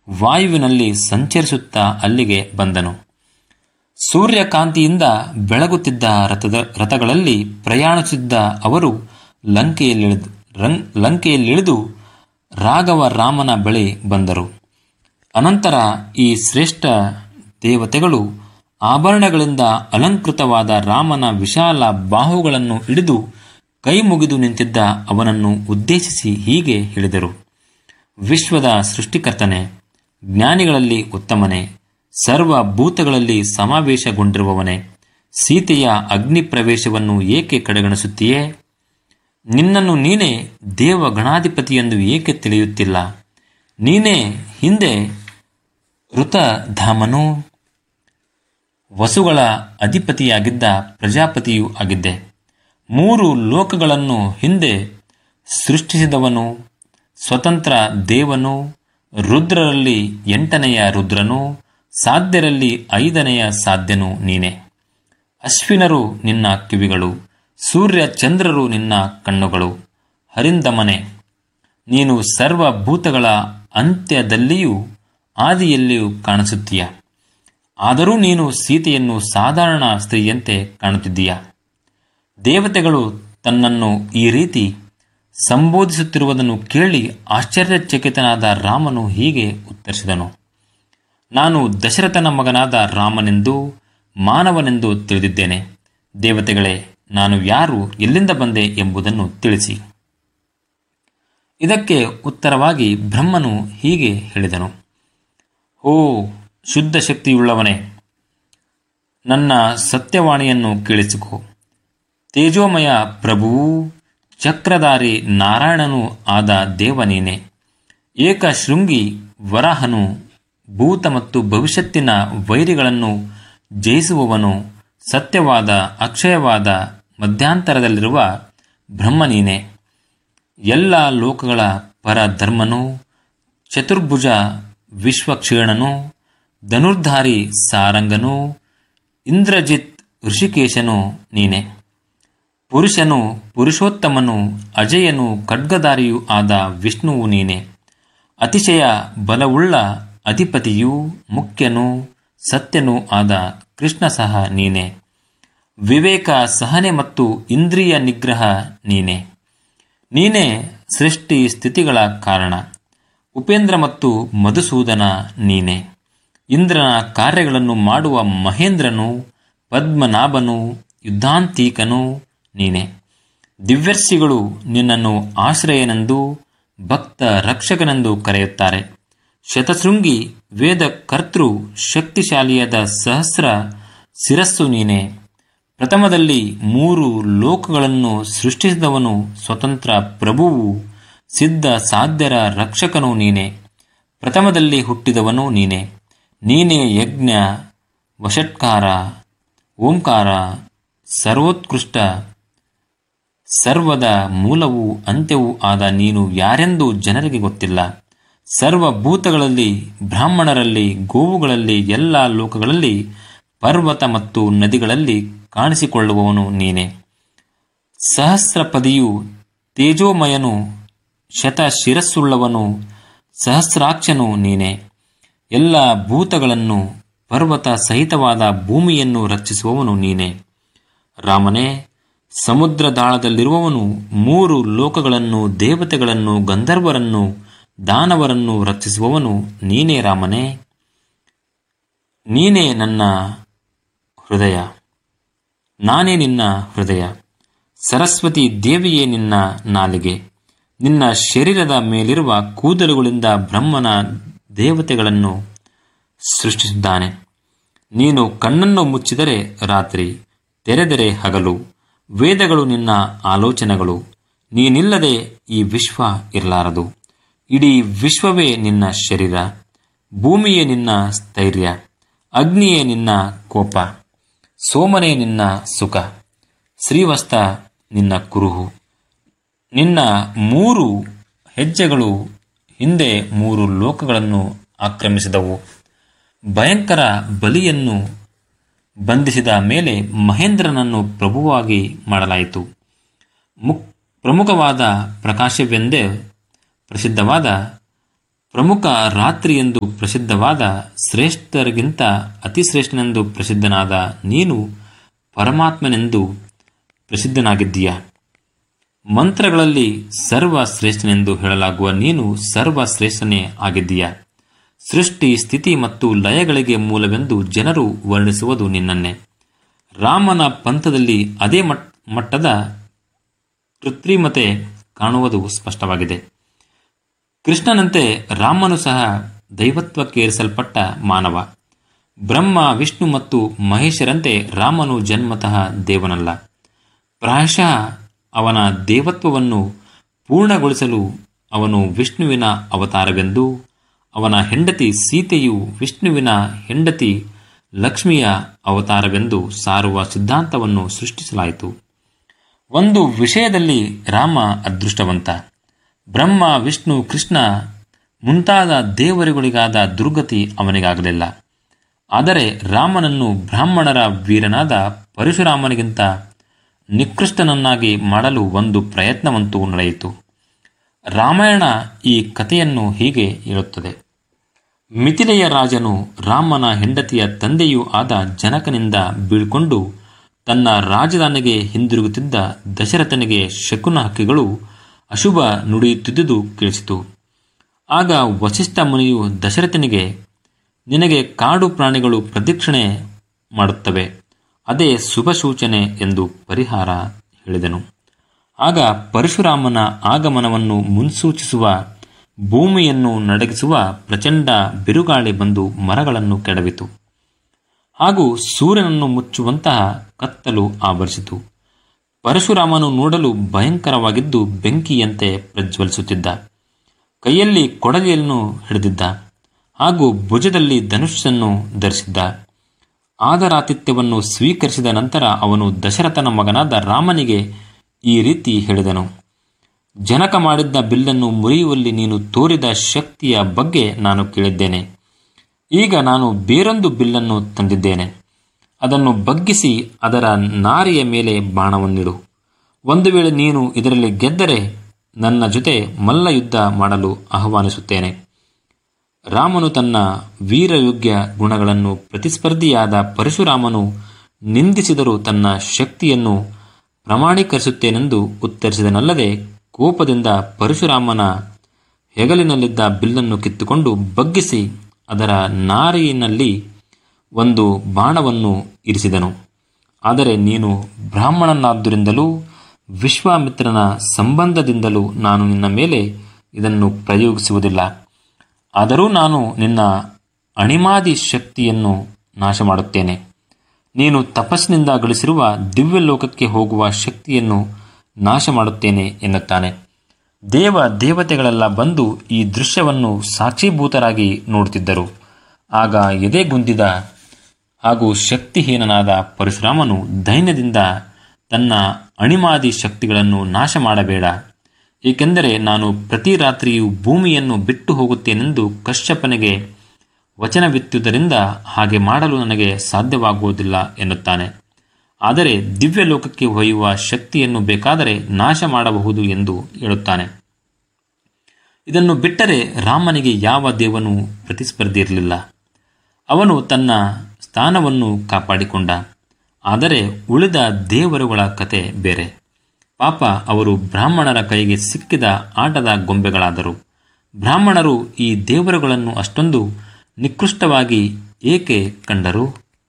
ವಾಯುವಿನಲ್ಲಿ ಸಂಚರಿಸುತ್ತಾ ಅಲ್ಲಿಗೆ ಬಂದನು ಸೂರ್ಯಕಾಂತಿಯಿಂದ ಬೆಳಗುತ್ತಿದ್ದ ರಥದ ರಥಗಳಲ್ಲಿ ಪ್ರಯಾಣಿಸುತ್ತಿದ್ದ ಅವರು ಲಂಕೆಯಲ್ಲಿಳಿದು ರಂ- ಲಂಕೆಯಲ್ಲಿಳಿದು ರಾಘವ ರಾಮನ ಬಳಿ ಬಂದರು ಅನಂತರ ಈ ಶ್ರೇಷ್ಠ ದೇವತೆಗಳು ಆಭರಣಗಳಿಂದ ಅಲಂಕೃತವಾದ ರಾಮನ ವಿಶಾಲ ಬಾಹುಗಳನ್ನು ಹಿಡಿದು ಕೈ ಮುಗಿದು ನಿಂತಿದ್ದ ಅವನನ್ನು ಉದ್ದೇಶಿಸಿ ಹೀಗೆ ಹೇಳಿದರು ವಿಶ್ವದ ಸೃಷ್ಟಿಕರ್ತನೆ ಜ್ಞಾನಿಗಳಲ್ಲಿ ಉತ್ತಮನೆ ಸರ್ವ ಭೂತಗಳಲ್ಲಿ ಸಮಾವೇಶಗೊಂಡಿರುವವನೇ ಸೀತೆಯ ಅಗ್ನಿ ಪ್ರವೇಶವನ್ನು ಏಕೆ ಕಡೆಗಣಿಸುತ್ತೀಯೇ ನಿನ್ನನ್ನು ನೀನೇ ದೇವ ಗಣಾಧಿಪತಿಯೆಂದು ಏಕೆ ತಿಳಿಯುತ್ತಿಲ್ಲ ನೀನೇ ಹಿಂದೆ ಋತಧಾಮನೂ ವಸುಗಳ ಅಧಿಪತಿಯಾಗಿದ್ದ ಪ್ರಜಾಪತಿಯೂ ಆಗಿದ್ದೆ ಮೂರು ಲೋಕಗಳನ್ನು ಹಿಂದೆ ಸೃಷ್ಟಿಸಿದವನು ಸ್ವತಂತ್ರ ದೇವನು ರುದ್ರರಲ್ಲಿ ಎಂಟನೆಯ ರುದ್ರನು ಸಾಧ್ಯರಲ್ಲಿ ಐದನೆಯ ಸಾಧ್ಯನು ನೀನೆ ಅಶ್ವಿನರು ನಿನ್ನ ಕಿವಿಗಳು ಸೂರ್ಯ ಚಂದ್ರರು ನಿನ್ನ ಕಣ್ಣುಗಳು ಹರಿಂದಮನೆ ನೀನು ಸರ್ವಭೂತಗಳ ಅಂತ್ಯದಲ್ಲಿಯೂ ಆದಿಯಲ್ಲಿಯೂ ಕಾಣಿಸುತ್ತೀಯ ಆದರೂ ನೀನು ಸೀತೆಯನ್ನು ಸಾಧಾರಣ ಸ್ತ್ರೀಯಂತೆ ಕಾಣುತ್ತಿದ್ದೀಯ ದೇವತೆಗಳು ತನ್ನನ್ನು ಈ ರೀತಿ ಸಂಬೋಧಿಸುತ್ತಿರುವುದನ್ನು ಕೇಳಿ ಆಶ್ಚರ್ಯಚಕಿತನಾದ ರಾಮನು ಹೀಗೆ ಉತ್ತರಿಸಿದನು ನಾನು ದಶರಥನ ಮಗನಾದ ರಾಮನೆಂದು ಮಾನವನೆಂದು ತಿಳಿದಿದ್ದೇನೆ ದೇವತೆಗಳೇ ನಾನು ಯಾರು ಎಲ್ಲಿಂದ ಬಂದೆ ಎಂಬುದನ್ನು ತಿಳಿಸಿ ಇದಕ್ಕೆ ಉತ್ತರವಾಗಿ ಬ್ರಹ್ಮನು ಹೀಗೆ ಹೇಳಿದನು ಓ ಶುದ್ಧ ಶಕ್ತಿಯುಳ್ಳವನೇ ನನ್ನ ಸತ್ಯವಾಣಿಯನ್ನು ಕೇಳಿಸಿಕೊ ತೇಜೋಮಯ ಪ್ರಭುವೂ ಚಕ್ರಧಾರಿ ನಾರಾಯಣನೂ ಆದ ದೇವ ನೀನೆ ಏಕಶೃಂಗಿ ವರಾಹನು ಭೂತ ಮತ್ತು ಭವಿಷ್ಯತ್ತಿನ ವೈರಿಗಳನ್ನು ಜಯಿಸುವವನು ಸತ್ಯವಾದ ಅಕ್ಷಯವಾದ ಮಧ್ಯಾಂತರದಲ್ಲಿರುವ ಬ್ರಹ್ಮ ನೀನೆ ಎಲ್ಲ ಲೋಕಗಳ ಪರಧರ್ಮನು ಚತುರ್ಭುಜ ವಿಶ್ವಕ್ಷೀಣನು ಧನುರ್ಧಾರಿ ಸಾರಂಗನು ಇಂದ್ರಜಿತ್ ಋಷಿಕೇಶನು ನೀನೆ ಪುರುಷನು ಪುರುಷೋತ್ತಮನು ಅಜಯನು ಖಡ್ಗಧಾರಿಯೂ ಆದ ವಿಷ್ಣುವು ನೀನೆ ಅತಿಶಯ ಬಲವುಳ್ಳ ಅಧಿಪತಿಯೂ ಮುಖ್ಯನೂ ಸತ್ಯನೂ ಆದ ಕೃಷ್ಣ ಸಹ ನೀನೆ ವಿವೇಕ ಸಹನೆ ಮತ್ತು ಇಂದ್ರಿಯ ನಿಗ್ರಹ ನೀನೆ ನೀನೇ ಸೃಷ್ಟಿ ಸ್ಥಿತಿಗಳ ಕಾರಣ ಉಪೇಂದ್ರ ಮತ್ತು ಮಧುಸೂದನ ನೀನೆ ಇಂದ್ರನ ಕಾರ್ಯಗಳನ್ನು ಮಾಡುವ ಮಹೇಂದ್ರನು ಪದ್ಮನಾಭನು ಯುದ್ಧಾಂತೀಕನು ನೀನೆ ದಿವ್ಯರ್ಷಿಗಳು ನಿನ್ನನ್ನು ಆಶ್ರಯನೆಂದು ಭಕ್ತ ರಕ್ಷಕನೆಂದು ಕರೆಯುತ್ತಾರೆ ಶತಶೃಂಗಿ ವೇದ ಕರ್ತೃ ಶಕ್ತಿಶಾಲಿಯಾದ ಸಹಸ್ರ ಶಿರಸ್ಸು ನೀನೆ ಪ್ರಥಮದಲ್ಲಿ ಮೂರು ಲೋಕಗಳನ್ನು ಸೃಷ್ಟಿಸಿದವನು ಸ್ವತಂತ್ರ ಪ್ರಭುವು ಸಿದ್ಧ ಸಾಧ್ಯರ ರಕ್ಷಕನು ನೀನೆ ಪ್ರಥಮದಲ್ಲಿ ಹುಟ್ಟಿದವನು ನೀನೆ ನೀನೇ ಯಜ್ಞ ವಷಟ್ಕಾರ ಓಂಕಾರ ಸರ್ವೋತ್ಕೃಷ್ಟ ಸರ್ವದ ಮೂಲವೂ ಅಂತ್ಯವೂ ಆದ ನೀನು ಯಾರೆಂದು ಜನರಿಗೆ ಗೊತ್ತಿಲ್ಲ ಸರ್ವಭೂತಗಳಲ್ಲಿ ಬ್ರಾಹ್ಮಣರಲ್ಲಿ ಗೋವುಗಳಲ್ಲಿ ಎಲ್ಲ ಲೋಕಗಳಲ್ಲಿ ಪರ್ವತ ಮತ್ತು ನದಿಗಳಲ್ಲಿ ಕಾಣಿಸಿಕೊಳ್ಳುವವನು ನೀನೆ ಸಹಸ್ರಪದಿಯು ತೇಜೋಮಯನು ಶತ ಶಿರಸ್ಸುಳ್ಳವನು ಸಹಸ್ರಾಕ್ಷನು ನೀನೆ ಎಲ್ಲ ಭೂತಗಳನ್ನು ಪರ್ವತ ಸಹಿತವಾದ ಭೂಮಿಯನ್ನು ರಕ್ಷಿಸುವವನು ನೀನೆ ರಾಮನೇ ಸಮುದ್ರದಾಳದಲ್ಲಿರುವವನು ಮೂರು ಲೋಕಗಳನ್ನು ದೇವತೆಗಳನ್ನು ಗಂಧರ್ವರನ್ನು ದಾನವರನ್ನು ರಕ್ಷಿಸುವವನು ನೀನೇ ರಾಮನೇ ನೀನೇ ನನ್ನ ಹೃದಯ ನಾನೇ ನಿನ್ನ ಹೃದಯ ಸರಸ್ವತಿ ದೇವಿಯೇ ನಿನ್ನ ನಾಲಿಗೆ ನಿನ್ನ ಶರೀರದ ಮೇಲಿರುವ ಕೂದಲುಗಳಿಂದ ಬ್ರಹ್ಮನ ದೇವತೆಗಳನ್ನು ಸೃಷ್ಟಿಸಿದ್ದಾನೆ ನೀನು ಕಣ್ಣನ್ನು ಮುಚ್ಚಿದರೆ ರಾತ್ರಿ ತೆರೆದರೆ ಹಗಲು ವೇದಗಳು ನಿನ್ನ ಆಲೋಚನೆಗಳು ನೀನಿಲ್ಲದೆ ಈ ವಿಶ್ವ ಇರಲಾರದು ಇಡೀ ವಿಶ್ವವೇ ನಿನ್ನ ಶರೀರ ಭೂಮಿಯೇ ನಿನ್ನ ಸ್ಥೈರ್ಯ ಅಗ್ನಿಯೇ ನಿನ್ನ ಕೋಪ ಸೋಮನೇ ನಿನ್ನ ಸುಖ ಶ್ರೀವಸ್ತ ನಿನ್ನ ಕುರುಹು ನಿನ್ನ ಮೂರು ಹೆಜ್ಜೆಗಳು ಹಿಂದೆ ಮೂರು ಲೋಕಗಳನ್ನು ಆಕ್ರಮಿಸಿದವು ಭಯಂಕರ ಬಲಿಯನ್ನು ಬಂಧಿಸಿದ ಮೇಲೆ ಮಹೇಂದ್ರನನ್ನು ಪ್ರಭುವಾಗಿ ಮಾಡಲಾಯಿತು ಮುಕ್ ಪ್ರಮುಖವಾದ ಪ್ರಕಾಶವೆಂದೇ ಪ್ರಸಿದ್ಧವಾದ ಪ್ರಮುಖ ರಾತ್ರಿ ಎಂದು ಪ್ರಸಿದ್ಧವಾದ ಶ್ರೇಷ್ಠರಿಗಿಂತ ಅತಿಶ್ರೇಷ್ಠನೆಂದು ಪ್ರಸಿದ್ಧನಾದ ನೀನು ಪರಮಾತ್ಮನೆಂದು ಪ್ರಸಿದ್ಧನಾಗಿದ್ದೀಯ ಮಂತ್ರಗಳಲ್ಲಿ ಸರ್ವಶ್ರೇಷ್ಠನೆಂದು ಹೇಳಲಾಗುವ ನೀನು ಸರ್ವಶ್ರೇಷ್ಠನೇ ಆಗಿದ್ದೀಯ ಸೃಷ್ಟಿ ಸ್ಥಿತಿ ಮತ್ತು ಲಯಗಳಿಗೆ ಮೂಲವೆಂದು ಜನರು ವರ್ಣಿಸುವುದು ನಿನ್ನನ್ನೇ ರಾಮನ ಪಂಥದಲ್ಲಿ ಅದೇ ಮಟ್ ಮಟ್ಟದ ಕೃತ್ರಿಮತೆ ಕಾಣುವುದು ಸ್ಪಷ್ಟವಾಗಿದೆ ಕೃಷ್ಣನಂತೆ ರಾಮನು ಸಹ ದೈವತ್ವಕ್ಕೇರಿಸಲ್ಪಟ್ಟ ಮಾನವ ಬ್ರಹ್ಮ ವಿಷ್ಣು ಮತ್ತು ಮಹೇಶರಂತೆ ರಾಮನು ಜನ್ಮತಃ ದೇವನಲ್ಲ ಪ್ರಾಯಶಃ ಅವನ ದೇವತ್ವವನ್ನು ಪೂರ್ಣಗೊಳಿಸಲು ಅವನು ವಿಷ್ಣುವಿನ ಅವತಾರವೆಂದು ಅವನ ಹೆಂಡತಿ ಸೀತೆಯು ವಿಷ್ಣುವಿನ ಹೆಂಡತಿ ಲಕ್ಷ್ಮಿಯ ಅವತಾರವೆಂದು ಸಾರುವ ಸಿದ್ಧಾಂತವನ್ನು ಸೃಷ್ಟಿಸಲಾಯಿತು ಒಂದು ವಿಷಯದಲ್ಲಿ ರಾಮ ಅದೃಷ್ಟವಂತ ಬ್ರಹ್ಮ ವಿಷ್ಣು ಕೃಷ್ಣ ಮುಂತಾದ ದೇವರುಗಳಿಗಾದ ದುರ್ಗತಿ ಅವನಿಗಾಗಲಿಲ್ಲ ಆದರೆ ರಾಮನನ್ನು ಬ್ರಾಹ್ಮಣರ ವೀರನಾದ ಪರಶುರಾಮನಿಗಿಂತ ನಿಕೃಷ್ಟನನ್ನಾಗಿ ಮಾಡಲು ಒಂದು ಪ್ರಯತ್ನವಂತೂ ನಡೆಯಿತು ರಾಮಾಯಣ ಈ ಕಥೆಯನ್ನು ಹೀಗೆ ಹೇಳುತ್ತದೆ ಮಿಥಿಲೆಯ ರಾಜನು ರಾಮನ ಹೆಂಡತಿಯ ತಂದೆಯೂ ಆದ ಜನಕನಿಂದ ಬೀಳ್ಕೊಂಡು ತನ್ನ ರಾಜಧಾನಿಗೆ ಹಿಂದಿರುಗುತ್ತಿದ್ದ ದಶರಥನಿಗೆ ಶಕುನ ಹಕ್ಕಿಗಳು ಅಶುಭ ನುಡಿಯುತ್ತಿದ್ದುದು ಕೇಳಿಸಿತು ಆಗ ವಸಿಷ್ಠ ಮುನಿಯು ದಶರಥನಿಗೆ ನಿನಗೆ ಕಾಡು ಪ್ರಾಣಿಗಳು ಪ್ರದಕ್ಷಿಣೆ ಮಾಡುತ್ತವೆ ಅದೇ ಶುಭ ಸೂಚನೆ ಎಂದು ಪರಿಹಾರ ಹೇಳಿದನು ಆಗ ಪರಶುರಾಮನ ಆಗಮನವನ್ನು ಮುನ್ಸೂಚಿಸುವ ಭೂಮಿಯನ್ನು ನಡಗಿಸುವ ಪ್ರಚಂಡ ಬಿರುಗಾಳಿ ಬಂದು ಮರಗಳನ್ನು ಕೆಡವಿತು ಹಾಗೂ ಸೂರ್ಯನನ್ನು ಮುಚ್ಚುವಂತಹ ಕತ್ತಲು ಆವರಿಸಿತು ಪರಶುರಾಮನು ನೋಡಲು ಭಯಂಕರವಾಗಿದ್ದು ಬೆಂಕಿಯಂತೆ ಪ್ರಜ್ವಲಿಸುತ್ತಿದ್ದ ಕೈಯಲ್ಲಿ ಕೊಡಲಿಯನ್ನು ಹಿಡಿದಿದ್ದ ಹಾಗೂ ಭುಜದಲ್ಲಿ ಧನುಷ್ಯನ್ನು ಧರಿಸಿದ್ದ ಆದರಾತಿಥ್ಯವನ್ನು ಸ್ವೀಕರಿಸಿದ ನಂತರ ಅವನು ದಶರಥನ ಮಗನಾದ ರಾಮನಿಗೆ ಈ ರೀತಿ ಹೇಳಿದನು ಜನಕ ಮಾಡಿದ್ದ ಬಿಲ್ಲನ್ನು ಮುರಿಯುವಲ್ಲಿ ನೀನು ತೋರಿದ ಶಕ್ತಿಯ ಬಗ್ಗೆ ನಾನು ಕೇಳಿದ್ದೇನೆ ಈಗ ನಾನು ಬೇರೊಂದು ಬಿಲ್ಲನ್ನು ತಂದಿದ್ದೇನೆ ಅದನ್ನು ಬಗ್ಗಿಸಿ ಅದರ ನಾರಿಯ ಮೇಲೆ ಬಾಣವನ್ನಿಡು ಒಂದು ವೇಳೆ ನೀನು ಇದರಲ್ಲಿ ಗೆದ್ದರೆ ನನ್ನ ಜೊತೆ ಮಲ್ಲ ಯುದ್ಧ ಮಾಡಲು ಆಹ್ವಾನಿಸುತ್ತೇನೆ ರಾಮನು ತನ್ನ ವೀರಯೋಗ್ಯ ಗುಣಗಳನ್ನು ಪ್ರತಿಸ್ಪರ್ಧಿಯಾದ ಪರಶುರಾಮನು ನಿಂದಿಸಿದರೂ ತನ್ನ ಶಕ್ತಿಯನ್ನು ಪ್ರಮಾಣೀಕರಿಸುತ್ತೇನೆಂದು ಉತ್ತರಿಸಿದನಲ್ಲದೆ ಕೋಪದಿಂದ ಪರಶುರಾಮನ ಹೆಗಲಿನಲ್ಲಿದ್ದ ಬಿಲ್ಲನ್ನು ಕಿತ್ತುಕೊಂಡು ಬಗ್ಗಿಸಿ ಅದರ ನಾರಿನಲ್ಲಿ ಒಂದು ಬಾಣವನ್ನು ಇರಿಸಿದನು ಆದರೆ ನೀನು ಬ್ರಾಹ್ಮಣನಾದ್ದರಿಂದಲೂ ವಿಶ್ವಾಮಿತ್ರನ ಸಂಬಂಧದಿಂದಲೂ ನಾನು ನಿನ್ನ ಮೇಲೆ ಇದನ್ನು ಪ್ರಯೋಗಿಸುವುದಿಲ್ಲ ಆದರೂ ನಾನು ನಿನ್ನ ಅಣಿಮಾದಿ ಶಕ್ತಿಯನ್ನು ನಾಶ ಮಾಡುತ್ತೇನೆ ನೀನು ತಪಸ್ಸಿನಿಂದ ಗಳಿಸಿರುವ ದಿವ್ಯ ಲೋಕಕ್ಕೆ ಹೋಗುವ ಶಕ್ತಿಯನ್ನು ನಾಶ ಮಾಡುತ್ತೇನೆ ಎನ್ನುತ್ತಾನೆ ದೇವ ದೇವತೆಗಳೆಲ್ಲ ಬಂದು ಈ ದೃಶ್ಯವನ್ನು ಸಾಕ್ಷೀಭೂತರಾಗಿ ನೋಡುತ್ತಿದ್ದರು ಆಗ ಎದೆಗುಂದಿದ ಹಾಗೂ ಶಕ್ತಿಹೀನನಾದ ಪರಶುರಾಮನು ದೈನ್ಯದಿಂದ ತನ್ನ ಅಣಿಮಾದಿ ಶಕ್ತಿಗಳನ್ನು ನಾಶ ಮಾಡಬೇಡ ಏಕೆಂದರೆ ನಾನು ಪ್ರತಿ ರಾತ್ರಿಯೂ ಭೂಮಿಯನ್ನು ಬಿಟ್ಟು ಹೋಗುತ್ತೇನೆಂದು ಕಶ್ಯಪನಿಗೆ ವಚನವಿತ್ತುದರಿಂದ ಹಾಗೆ ಮಾಡಲು ನನಗೆ ಸಾಧ್ಯವಾಗುವುದಿಲ್ಲ ಎನ್ನುತ್ತಾನೆ ಆದರೆ ದಿವ್ಯ ಲೋಕಕ್ಕೆ ಒಯ್ಯುವ ಶಕ್ತಿಯನ್ನು ಬೇಕಾದರೆ ನಾಶ ಮಾಡಬಹುದು ಎಂದು ಹೇಳುತ್ತಾನೆ ಇದನ್ನು ಬಿಟ್ಟರೆ ರಾಮನಿಗೆ ಯಾವ ದೇವನೂ ಪ್ರತಿಸ್ಪರ್ಧಿ ಇರಲಿಲ್ಲ ಅವನು ತನ್ನ ಸ್ಥಾನವನ್ನು ಕಾಪಾಡಿಕೊಂಡ ಆದರೆ ಉಳಿದ ದೇವರುಗಳ ಕತೆ ಬೇರೆ ಪಾಪ ಅವರು ಬ್ರಾಹ್ಮಣರ ಕೈಗೆ ಸಿಕ್ಕಿದ ಆಟದ ಗೊಂಬೆಗಳಾದರು ಬ್ರಾಹ್ಮಣರು ಈ ದೇವರುಗಳನ್ನು ಅಷ್ಟೊಂದು ನಿಕೃಷ್ಟವಾಗಿ ಏಕೆ ಕಂಡರು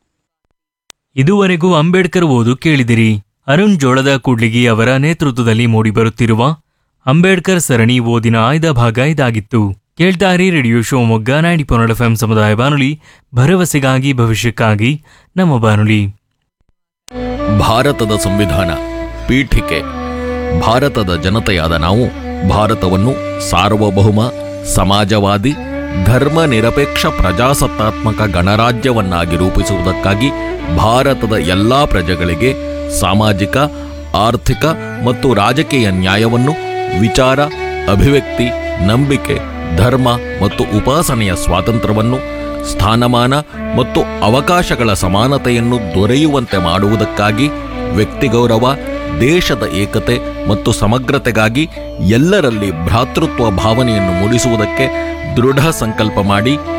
ಇದುವರೆಗೂ ಅಂಬೇಡ್ಕರ್ ಓದು ಕೇಳಿದಿರಿ ಅರುಣ್ ಜೋಳದ ಕೂಡ್ಲಿಗಿ ಅವರ ನೇತೃತ್ವದಲ್ಲಿ ಮೂಡಿಬರುತ್ತಿರುವ ಅಂಬೇಡ್ಕರ್ ಸರಣಿ ಓದಿನ ಆಯ್ದ ಭಾಗ ಇದಾಗಿತ್ತು ಕೇಳ್ತಾರಿ ರೇಡಿಯೋ ಶಿವಮೊಗ್ಗ ನೈಂಟಿ ಪೊನ್ನಡ ಎಫ್ಎಂ ಸಮುದಾಯ ಬಾನುಲಿ ಭರವಸೆಗಾಗಿ ಭವಿಷ್ಯಕ್ಕಾಗಿ ನಮ್ಮ ಬಾನುಲಿ ಭಾರತದ ಸಂವಿಧಾನ ಪೀಠಿಕೆ ಭಾರತದ ಜನತೆಯಾದ ನಾವು ಭಾರತವನ್ನು ಸಾರ್ವಭೌಮ ಸಮಾಜವಾದಿ ಧರ್ಮ ನಿರಪೇಕ್ಷ ಪ್ರಜಾಸತ್ತಾತ್ಮಕ ಗಣರಾಜ್ಯವನ್ನಾಗಿ ರೂಪಿಸುವುದಕ್ಕಾಗಿ ಭಾರತದ ಎಲ್ಲಾ ಪ್ರಜೆಗಳಿಗೆ ಸಾಮಾಜಿಕ ಆರ್ಥಿಕ ಮತ್ತು ರಾಜಕೀಯ ನ್ಯಾಯವನ್ನು ವಿಚಾರ ಅಭಿವ್ಯಕ್ತಿ ನಂಬಿಕೆ ಧರ್ಮ ಮತ್ತು ಉಪಾಸನೆಯ ಸ್ವಾತಂತ್ರ್ಯವನ್ನು ಸ್ಥಾನಮಾನ ಮತ್ತು ಅವಕಾಶಗಳ ಸಮಾನತೆಯನ್ನು ದೊರೆಯುವಂತೆ ಮಾಡುವುದಕ್ಕಾಗಿ ವ್ಯಕ್ತಿಗೌರವ ದೇಶದ ಏಕತೆ ಮತ್ತು ಸಮಗ್ರತೆಗಾಗಿ ಎಲ್ಲರಲ್ಲಿ ಭ್ರಾತೃತ್ವ ಭಾವನೆಯನ್ನು ಮೂಡಿಸುವುದಕ್ಕೆ ದೃಢ ಸಂಕಲ್ಪ ಮಾಡಿ